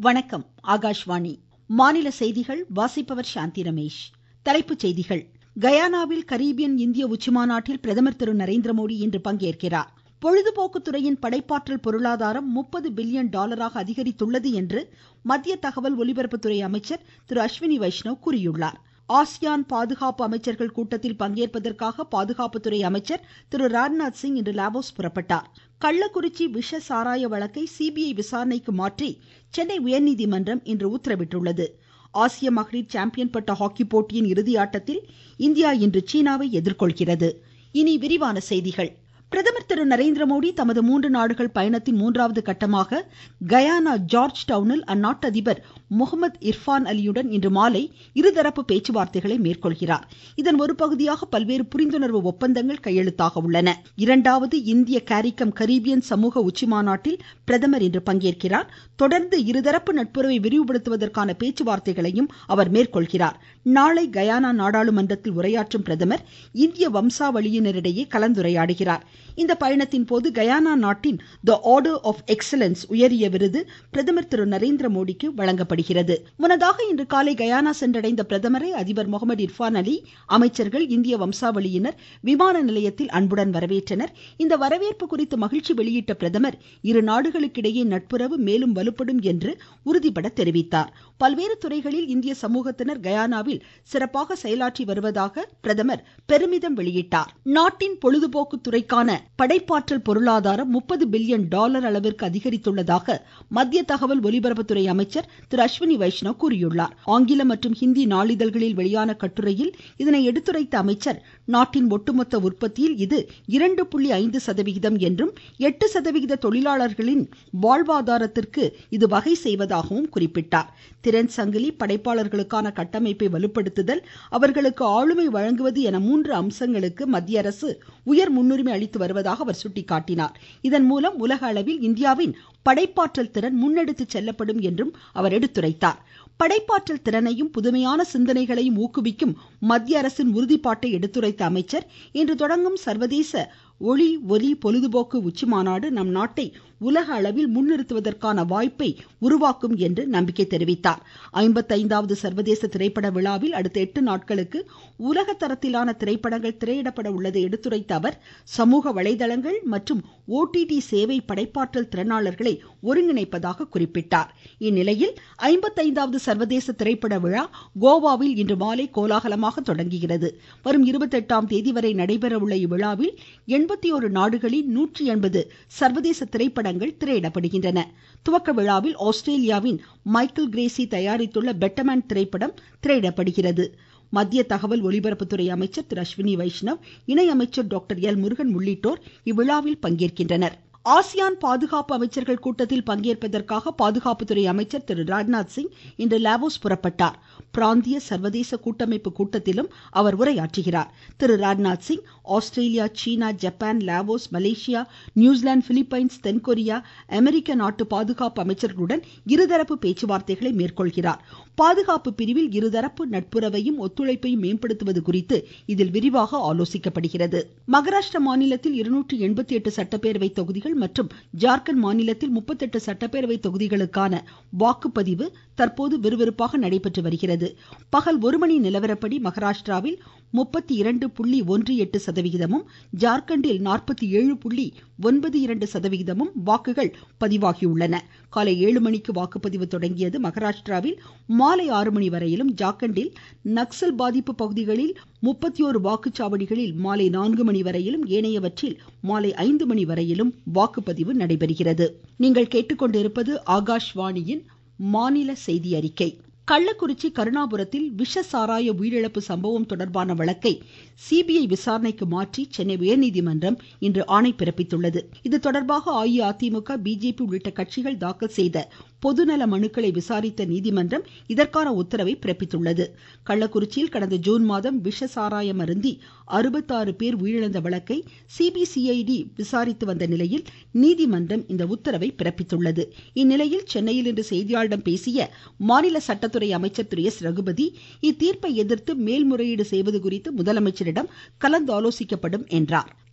வணக்கம் ஆகாஷ்வாணி மாநில செய்திகள் வாசிப்பவர் சாந்தி ரமேஷ் தலைப்புச் செய்திகள் கயானாவில் கரீபியன் இந்திய உச்சிமாநாட்டில் பிரதமர் திரு நரேந்திரமோடி இன்று பங்கேற்கிறார் பொழுதுபோக்கு துறையின் படைப்பாற்றல் பொருளாதாரம் முப்பது பில்லியன் டாலராக அதிகரித்துள்ளது என்று மத்திய தகவல் ஒலிபரப்புத்துறை அமைச்சர் திரு அஸ்வினி வைஷ்ணவ் கூறியுள்ளார் ஆசியான் பாதுகாப்பு அமைச்சர்கள் கூட்டத்தில் பங்கேற்பதற்காக பாதுகாப்புத்துறை அமைச்சர் திரு ராஜ்நாத் சிங் இன்று லாவோஸ் புறப்பட்டார் கள்ளக்குறிச்சி விஷ சாராய வழக்கை சிபிஐ விசாரணைக்கு மாற்றி சென்னை உயர்நீதிமன்றம் இன்று உத்தரவிட்டுள்ளது ஆசிய மகளிர் சாம்பியன் பட்ட ஹாக்கி போட்டியின் இறுதி ஆட்டத்தில் இந்தியா இன்று சீனாவை எதிர்கொள்கிறது இனி விரிவான செய்திகள் பிரதமர் திரு நரேந்திரமோடி தமது மூன்று நாடுகள் பயணத்தின் மூன்றாவது கட்டமாக கயானா ஜார்ஜ் டவுனில் அந்நாட்டு அதிபர் முகமது இர்பான் அலியுடன் இன்று மாலை இருதரப்பு பேச்சுவார்த்தைகளை மேற்கொள்கிறார் இதன் ஒரு பகுதியாக பல்வேறு புரிந்துணர்வு ஒப்பந்தங்கள் கையெழுத்தாக உள்ளன இரண்டாவது இந்திய காரிக்கம் கரீபியன் சமூக உச்சிமாநாட்டில் பிரதமர் இன்று பங்கேற்கிறார் தொடர்ந்து இருதரப்பு நட்புறவை விரிவுபடுத்துவதற்கான பேச்சுவார்த்தைகளையும் அவர் மேற்கொள்கிறார் நாளை கயானா நாடாளுமன்றத்தில் உரையாற்றும் பிரதமர் இந்திய வம்சாவளியினரிடையே கலந்துரையாடுகிறார் இந்த பயணத்தின் போது கயானா நாட்டின் த ஆர்டர் ஆஃப் எக்ஸலன்ஸ் உயரிய விருது பிரதமர் திரு நரேந்திர மோடிக்கு வழங்கப்படுகிறது முன்னதாக இன்று காலை கயானா சென்றடைந்த பிரதமரை அதிபர் முகமது இர்பான் அலி அமைச்சர்கள் இந்திய வம்சாவளியினர் விமான நிலையத்தில் அன்புடன் வரவேற்றனர் இந்த வரவேற்பு குறித்து மகிழ்ச்சி வெளியிட்ட பிரதமர் இரு நாடுகளுக்கிடையே நட்புறவு மேலும் வலுப்படும் என்று உறுதிபட தெரிவித்தார் பல்வேறு துறைகளில் இந்திய சமூகத்தினர் கயானாவில் சிறப்பாக செயலாற்றி வருவதாக பிரதமர் பெருமிதம் வெளியிட்டார் நாட்டின் பொழுதுபோக்கு துறைக்கான படைப்பாற்றல் பொருளாதாரம் முப்பது பில்லியன் டாலர் அளவிற்கு அதிகரித்துள்ளதாக மத்திய தகவல் ஒலிபரப்புத்துறை அமைச்சர் திரு அஸ்வினி வைஷ்ணவ் கூறியுள்ளார் ஆங்கிலம் மற்றும் ஹிந்தி நாளிதழ்களில் வெளியான கட்டுரையில் இதனை எடுத்துரைத்த அமைச்சர் நாட்டின் ஒட்டுமொத்த உற்பத்தியில் இது இரண்டு புள்ளி ஐந்து சதவிகிதம் என்றும் எட்டு சதவிகித தொழிலாளர்களின் வாழ்வாதாரத்திற்கு இது வகை செய்வதாகவும் குறிப்பிட்டார் திறன் சங்கிலி படைப்பாளர்களுக்கான கட்டமைப்பை வலுப்படுத்துதல் அவர்களுக்கு ஆளுமை வழங்குவது என மூன்று அம்சங்களுக்கு மத்திய அரசு உயர் முன்னுரிமை அளித்து வருவதாக அவர் சுட்டிக்காட்டினார் இதன் மூலம் உலக அளவில் இந்தியாவின் படைப்பாற்றல் திறன் முன்னெடுத்து செல்லப்படும் என்றும் அவர் எடுத்துரைத்தார் படைப்பாற்றல் திறனையும் புதுமையான சிந்தனைகளையும் ஊக்குவிக்கும் மத்திய அரசின் உறுதிப்பாட்டை எடுத்துரைத்த அமைச்சர் இன்று தொடங்கும் சர்வதேச ஒளி ஒலி பொழுதுபோக்கு உச்சிமாநாடு நம் நாட்டை உலக அளவில் முன்னிறுத்துவதற்கான வாய்ப்பை உருவாக்கும் என்று நம்பிக்கை தெரிவித்தார் ஐம்பத்தைந்தாவது சர்வதேச திரைப்பட விழாவில் அடுத்த எட்டு நாட்களுக்கு உலக தரத்திலான திரைப்படங்கள் திரையிடப்பட உள்ளதை எடுத்துரைத்த அவர் சமூக வலைதளங்கள் மற்றும் ஓடிடி சேவை படைப்பாற்றல் திறனாளர்களை ஒருங்கிணைப்பதாக குறிப்பிட்டார் இந்நிலையில் ஐம்பத்தைந்தாவது சர்வதேச திரைப்பட விழா கோவாவில் இன்று மாலை கோலாகலமாக தொடங்குகிறது வரும் இருபத்தெட்டாம் தேதி வரை நடைபெற உள்ள இவ்விழாவில் எண்பத்தி ஒரு நாடுகளில் நூற்றி எண்பது சர்வதேச திரைப்படங்கள் திரையிடப்படுகின்றன துவக்க விழாவில் ஆஸ்திரேலியாவின் மைக்கேல் கிரேசி தயாரித்துள்ள பெட்டமேன் திரைப்படம் திரையிடப்படுகிறது மத்திய தகவல் ஒலிபரப்புத்துறை அமைச்சர் திரு அஸ்வினி வைஷ்ணவ் இணையமைச்சர் டாக்டர் எல் முருகன் உள்ளிட்டோர் இவ்விழாவில் பங்கேற்கின்றனர் ஆசியான் பாதுகாப்பு அமைச்சர்கள் கூட்டத்தில் பங்கேற்பதற்காக பாதுகாப்புத்துறை அமைச்சர் திரு ராஜ்நாத் சிங் இன்று லாவோஸ் புறப்பட்டார் பிராந்திய சர்வதேச கூட்டமைப்பு கூட்டத்திலும் அவர் உரையாற்றுகிறார் திரு Rajnath Singh Australia China Japan Laos Malaysia New Zealand Philippines தென்கொரியா அமெரிக்க நாட்டு பாதுகாப்பு அமைச்சர்களுடன் இருதரப்பு பேச்சுவார்த்தைகளை மேற்கொள்கிறார் பாதுகாப்பு பிரிவில் இருதரப்பு நட்புறவையும் ஒத்துழைப்பையும் மேம்படுத்துவது குறித்து இதில் விரிவாக ஆலோசிக்கப்படுகிறது மகாராஷ்டிரா மாநிலத்தில் இருநூற்றி எண்பத்தி எட்டு சட்டப்பேரவை தொகுதிகள் மற்றும் ஜார்க்கண்ட் மாநிலத்தில் முப்பத்தெட்டு சட்டப்பேரவை தொகுதிகளுக்கான வாக்குப்பதிவு தற்போது விறுவிறுப்பாக நடைபெற்று வருகிறது பகல் ஒரு மணி நிலவரப்படி மகாராஷ்டிராவில் முப்பத்தி இரண்டு புள்ளி ஒன்று எட்டு சதவிகிதமும் ஜார்க்கண்டில் நாற்பத்தி ஏழு புள்ளி ஒன்பது இரண்டு சதவிகிதமும் வாக்குகள் பதிவாகியுள்ளன காலை ஏழு மணிக்கு வாக்குப்பதிவு தொடங்கியது மகாராஷ்டிராவில் மாலை ஆறு மணி வரையிலும் ஜார்க்கண்டில் நக்சல் பாதிப்பு பகுதிகளில் முப்பத்தி ஓரு வாக்குச்சாவடிகளில் மாலை நான்கு மணி வரையிலும் ஏனையவற்றில் மாலை ஐந்து மணி வரையிலும் வாக்குப்பதிவு நடைபெறுகிறது நீங்கள் கேட்டுக்கொண்டிருப்பது ஆகாஷ்வாணியின் மாநில செய்தி அறிக்கை கள்ளக்குறிச்சி கருணாபுரத்தில் விஷ சாராய உயிரிழப்பு சம்பவம் தொடர்பான வழக்கை சிபிஐ விசாரணைக்கு மாற்றி சென்னை உயர்நீதிமன்றம் இன்று ஆணை பிறப்பித்துள்ளது இது தொடர்பாக அஇஅதிமுக பிஜேபி உள்ளிட்ட கட்சிகள் தாக்கல் செய்த பொதுநல மனுக்களை விசாரித்த நீதிமன்றம் இதற்கான உத்தரவை பிறப்பித்துள்ளது கள்ளக்குறிச்சியில் கடந்த ஜூன் மாதம் விஷ சாராயம் அருந்தி அறுபத்தாறு பேர் உயிரிழந்த வழக்கை சிபிசிஐடி விசாரித்து வந்த நிலையில் நீதிமன்றம் இந்த உத்தரவை பிறப்பித்துள்ளது இந்நிலையில் சென்னையில் இன்று செய்தியாளர்களிடம் பேசிய மாநில சட்டத்துறை அமைச்சர் திரு எஸ் ரகுபதி இத்தீர்ப்பை எதிர்த்து மேல்முறையீடு செய்வது குறித்து முதலமைச்சரிடம் கலந்து ஆலோசிக்கப்படும் என்றார்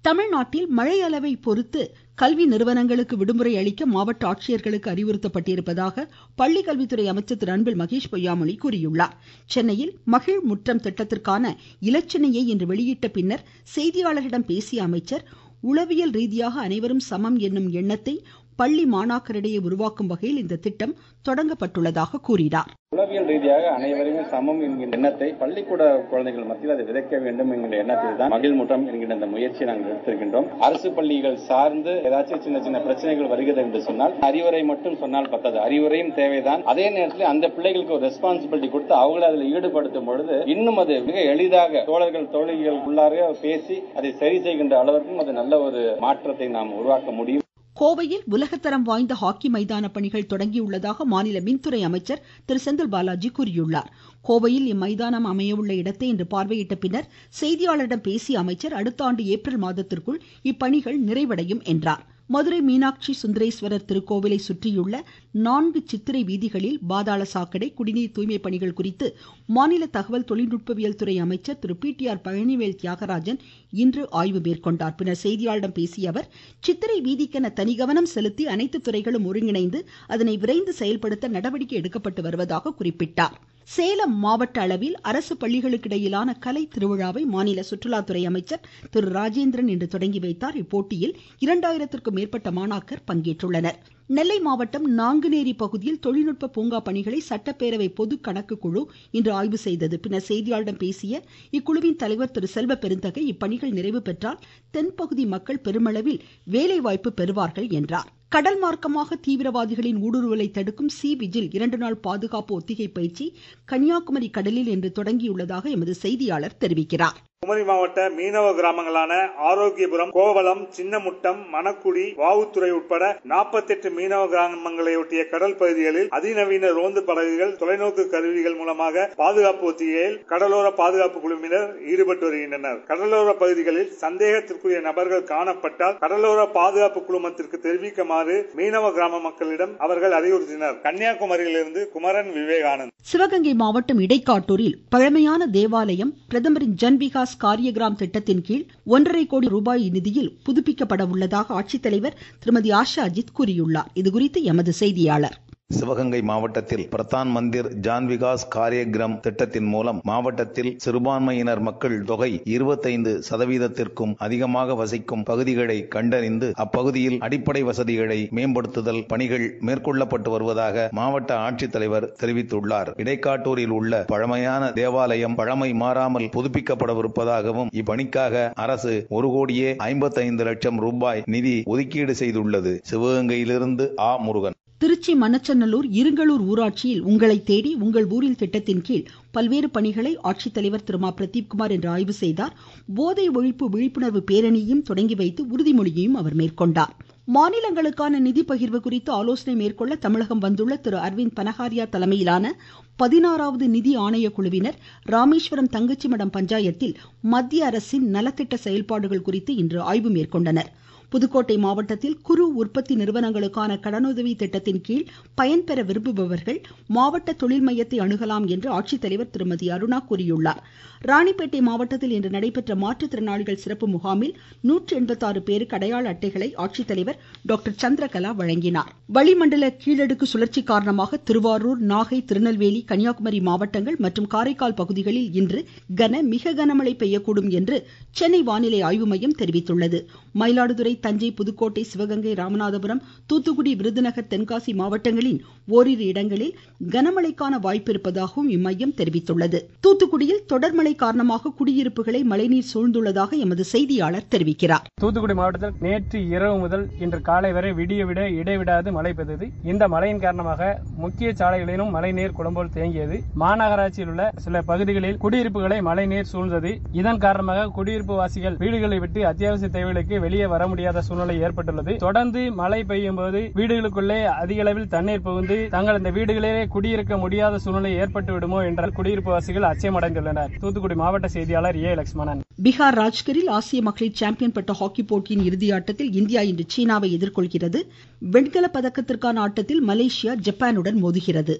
தமிழ்நாட்டில் மழை அளவை பொறுத்து கல்வி நிறுவனங்களுக்கு விடுமுறை அளிக்க மாவட்ட ஆட்சியர்களுக்கு அறிவுறுத்தப்பட்டிருப்பதாக பள்ளிக்கல்வித்துறை அமைச்சர் திரு அன்பில் மகேஷ் பொய்யாமொழி கூறியுள்ளார் சென்னையில் மகிழ் முற்றம் திட்டத்திற்கான இலச்சினையை இன்று வெளியிட்ட பின்னர் செய்தியாளர்களிடம் பேசிய அமைச்சர் உளவியல் ரீதியாக அனைவரும் சமம் என்னும் எண்ணத்தை பள்ளி மாணாக்கரிடையே உருவாக்கும் வகையில் இந்த திட்டம் தொடங்கப்பட்டுள்ளதாக கூறினார் உளவியல் ரீதியாக அனைவருமே சமம் என்கின்ற எண்ணத்தை பள்ளிக்கூட குழந்தைகள் மத்தியில் அதை விதைக்க வேண்டும் என்கிற எண்ணத்தில் தான் மகிழ் முற்றம் என்கின்ற இந்த முயற்சியை நாங்கள் எடுத்திருக்கின்றோம் அரசு பள்ளிகள் சார்ந்து ஏதாச்சும் சின்ன சின்ன பிரச்சனைகள் வருகிறது என்று சொன்னால் அறிவுரை மட்டும் சொன்னால் பத்தாது அறிவுரையும் தேவைதான் அதே நேரத்தில் அந்த பிள்ளைகளுக்கு ஒரு ரெஸ்பான்சிபிலிட்டி கொடுத்து அவங்களை அதில் ஈடுபடுத்தும் பொழுது இன்னும் அது மிக எளிதாக தோழர்கள் தோழிகள் உள்ளார பேசி அதை சரி செய்கின்ற அளவிற்கும் அது நல்ல ஒரு மாற்றத்தை நாம் உருவாக்க முடியும் கோவையில் உலகத்தரம் வாய்ந்த ஹாக்கி மைதான பணிகள் தொடங்கியுள்ளதாக மாநில மின்துறை அமைச்சர் திரு செந்தில் பாலாஜி கூறியுள்ளார் கோவையில் இம்மைதானம் அமையவுள்ள இடத்தை இன்று பார்வையிட்ட பின்னர் செய்தியாளரிடம் பேசிய அமைச்சர் அடுத்த ஆண்டு ஏப்ரல் மாதத்திற்குள் இப்பணிகள் நிறைவடையும் என்றார் மதுரை மீனாட்சி சுந்தரேஸ்வரர் திருக்கோவிலை சுற்றியுள்ள நான்கு சித்திரை வீதிகளில் பாதாள சாக்கடை குடிநீர் தூய்மை பணிகள் குறித்து மாநில தகவல் தொழில்நுட்பவியல் துறை அமைச்சர் திரு P T R Palanivel Thiagarajan இன்று ஆய்வு மேற்கொண்டார் பின்னர் செய்தியாளரிடம் பேசிய அவர் சித்திரை வீதிக்கென தனி கவனம் செலுத்தி அனைத்து துறைகளும் ஒருங்கிணைந்து அதனை விரைந்து செயல்படுத்த நடவடிக்கை எடுக்கப்பட்டு வருவதாக குறிப்பிட்டார் சேலம் மாவட்ட அளவில் அரசு பள்ளிகளுக்கு இடையிலான கலை திருவிழாவை மாநில சுற்றுலாத்துறை அமைச்சர் திரு ராஜேந்திரன் இன்று தொடங்கி வைத்தார் இப்போட்டியில் இரண்டாயிரத்திற்கும் மேற்பட்ட மாணாக்கர் பங்கேற்றுள்ளனர் நெல்லை மாவட்டம் நாங்குநேரி பகுதியில் தொழில்நுட்ப பூங்கா பணிகளை சட்டப்பேரவை பொது கணக்கு குழு இன்று ஆய்வு செய்தது பின்னர் செய்தியாளரிடம் பேசிய இக்குழுவின் தலைவர் திரு செல்வ பெருந்தகை இப்பணிகள் நிறைவு பெற்றால் தென்பகுதி மக்கள் பெருமளவில் வேலைவாய்ப்பு பெறுவார்கள் என்றார் கடல் மார்க்கமாக தீவிரவாதிகளின் ஊடுருவலை தடுக்கும் சி விஜில் இரண்டு நாள் பாதுகாப்பு ஒத்திகை பயிற்சி கன்னியாகுமரி கடலில் இன்று தொடங்கியுள்ளதாக எமது செய்தியாளர் தெரிவிக்கிறார் குமரி மாவட்ட மீனவ கிராமங்களான ஆரோக்கியபுரம் கோவளம் சின்னமுட்டம் மணக்குடி வாவுத்துறை உட்பட நாற்பத்தெட்டு மீனவ கிராமங்களையொட்டிய கடல் பகுதிகளில் அதிநவீன ரோந்து படகுகள் தொலைநோக்கு கருவிகள் மூலமாக பாதுகாப்பு ஒத்திகையில் கடலோர பாதுகாப்பு குழுவினர் ஈடுபட்டு வருகின்றனர் கடலோர பகுதிகளில் சந்தேகத்திற்குரிய நபர்கள் காணப்பட்டால் கடலோர பாதுகாப்பு குழுமத்திற்கு தெரிவிக்குமாறு மீனவ கிராம மக்களிடம் அவர்கள் அறிவுறுத்தினர் கன்னியாகுமரியிலிருந்து குமரன் விவேகானந்த் சிவகங்கை மாவட்டம் இடைக்காட்டூரில் பழமையான தேவாலயம் பிரதமரின் ஜன் விகாஸ் காரியகிராம் திட்டத்தின் கீழ் ஒன்றரை கோடி ரூபாய் நிதியில் புதுப்பிக்கப்பட உள்ளதாக ஆட்சித்தலைவர் திருமதி ஆஷா அஜித் கூறியுள்ளார் இதுகுறித்து எமது செய்தியாளர் சிவகங்கை மாவட்டத்தில் பிரதான் மந்திர் ஜான் விகாஸ் காரியகிரம் திட்டத்தின் மூலம் மாவட்டத்தில் சிறுபான்மையினர் மக்கள் தொகை இருபத்தைந்து சதவீதத்திற்கும் அதிகமாக வசிக்கும் பகுதிகளை கண்டறிந்து அப்பகுதியில் அடிப்படை வசதிகளை மேம்படுத்துதல் பணிகள் மேற்கொள்ளப்பட்டு வருவதாக மாவட்ட ஆட்சித்தலைவர் தெரிவித்துள்ளார் இடைக்காட்டூரில் உள்ள பழமையான தேவாலயம் பழமை மாறாமல் புதுப்பிக்கப்படவிருப்பதாகவும் இப்பணிக்காக அரசு ஒரு கோடியே ஐம்பத்தைந்து லட்சம் ரூபாய் நிதி ஒதுக்கீடு செய்துள்ளது சிவகங்கையிலிருந்து ஆ முருகன் திருச்சி மணச்சநல்லூர் இருங்கலூர் ஊராட்சியில் உங்களை தேடி உங்கள் ஊரில் திட்டத்தின் கீழ் பல்வேறு பணிகளை ஆட்சித்தலைவர் திரு மா பிரதீப்குமார் இன்று ஆய்வு செய்தார் போதை ஒழிப்பு விழிப்புணர்வு பேரணியையும் தொடங்கி வைத்து உறுதிமொழியையும் அவர் மேற்கொண்டார் மாநிலங்களுக்கான நிதி பகிர்வு குறித்து ஆலோசனை மேற்கொள்ள தமிழகம் வந்துள்ள திரு அரவிந்த் பனகாரியா தலைமையிலான பதினாறாவது நிதி ஆணைய குழுவினர் ராமேஸ்வரம் தங்கச்சிமடம் பஞ்சாயத்தில் மத்திய அரசின் நலத்திட்ட செயல்பாடுகள் குறித்து இன்று ஆய்வு மேற்கொண்டனர் புதுக்கோட்டை மாவட்டத்தில் குறு உற்பத்தி நிறுவனங்களுக்கான கடனுதவி திட்டத்தின் கீழ் பயன்பெற விரும்புபவர்கள் மாவட்ட தொழில் மையத்தை அணுகலாம் என்று ஆட்சித்தலைவர் திருமதி அருணா கூறியுள்ளார் ராணிப்பேட்டை மாவட்டத்தில் இன்று நடைபெற்ற மாற்றுத்திறனாளிகள் சிறப்பு முகாமில் நூற்று எண்பத்தாறு பேருக்கு அடையாள அட்டைகளை ஆட்சித்தலைவர் டாக்டர் சந்திரகலா வழங்கினார் வளிமண்டல கீழடுக்கு சுழற்சி காரணமாக திருவாரூர் நாகை திருநெல்வேலி கன்னியாகுமரி மாவட்டங்கள் மற்றும் காரைக்கால் பகுதிகளில் இன்று கன மிக கனமழை பெய்யக்கூடும் என்று சென்னை வானிலை ஆய்வு மையம் தெரிவித்துள்ளது மயிலாடுதுறை தஞ்சை புதுக்கோட்டை சிவகங்கை ராமநாதபுரம் தூத்துக்குடி விருதுநகர் தென்காசி மாவட்டங்களின் ஓரிரு இடங்களில் கனமழைக்கான வாய்ப்பு இருப்பதாகவும் இம்மையம் தெரிவித்துள்ளது தூத்துக்குடியில் தொடர் மழை காரணமாக குடியிருப்புகளை மழைநீர் சூழ்ந்துள்ளதாக எமது செய்தியாளர் தெரிவிக்கிறார் தூத்துக்குடி மாவட்டத்தில் நேற்று இரவு முதல் இன்று காலை வரை விடிய விட இடைவிடாது மழை பெய்தது இந்த மழையின் காரணமாக முக்கிய சாலைகளிலும் மழைநீர் குளம்போல் தேங்கியது மாநகராட்சியில் உள்ள சில பகுதிகளில் குடியிருப்புகளை மழைநீர் சூழ்ந்தது இதன் காரணமாக குடியிருப்பு வாசிகள் வீடுகளை விட்டு அத்தியாவசிய தேவைகளுக்கு வெளியே வர முடியாத சூழ்நிலை ஏற்பட்டுள்ளது தொடர்ந்து மழை பெய்யும் போது வீடுகளுக்குள்ளே அதிக அளவில் தண்ணீர் புகுந்து தங்கள் இந்த வீடுகளிலே குடியிருக்க முடியாத சூழ்நிலை ஏற்பட்டு விடுமோ என்ற குடியிருப்பு வாசிகள் அச்சமடைந்துள்ளனர் தூத்துக்குடி மாவட்ட செய்தியாளர் ஏ லட்சுமணன் பீகார் ராஜ்கரில் ஆசிய மகளிர் சாம்பியன் பட்ட ஹாக்கி போட்டியின் இறுதி ஆட்டத்தில் இந்தியா இன்று சீனாவை எதிர்கொள்கிறது வெண்கல பதக்கத்திற்கான ஆட்டத்தில் மலேசியா ஜப்பானுடன் மோதுகிறது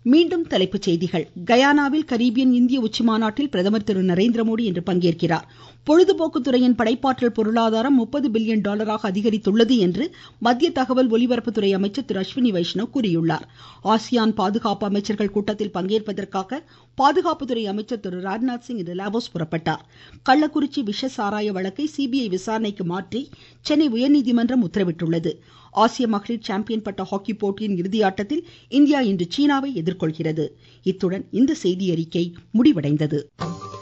மீண்டும் தலைப்புச் செய்திகள் கயானாவில் கரீபியன் இந்திய உச்சிமாநாட்டில் பிரதமர் திரு நரேந்திரமோடி இன்று பங்கேற்கிறார் பொழுதுபோக்கு துறையின் படைப்பாற்றல் பொருளாதாரம் முப்பது பில்லியன் டாலராக அதிகரித்துள்ளது என்று மத்திய தகவல் ஒலிபரப்புத்துறை அமைச்சர் திரு அஸ்வினி வைஷ்ணவ் கூறியுள்ளார் ஆசியான் பாதுகாப்பு அமைச்சர்கள் கூட்டத்தில் பங்கேற்பதற்காக பாதுகாப்புத்துறை அமைச்சர் திரு ராஜ்நாத் சிங் இன்று லாவோஸ் புறப்பட்டார் கள்ளக்குறிச்சி விஷ சாராய வழக்கை சிபிஐ விசாரணைக்கு மாற்றி சென்னை உயர்நீதிமன்றம் உத்தரவிட்டுள்ளது ஆசிய மகளிர் சாம்பியன் பட்ட ஹாக்கி போட்டியின் இறுதியாட்டத்தில் இந்தியா இன்று சீனாவை எதிர்கொள்கிறது இத்துடன் இந்த செய்தியறிக்கை முடிவடைந்தது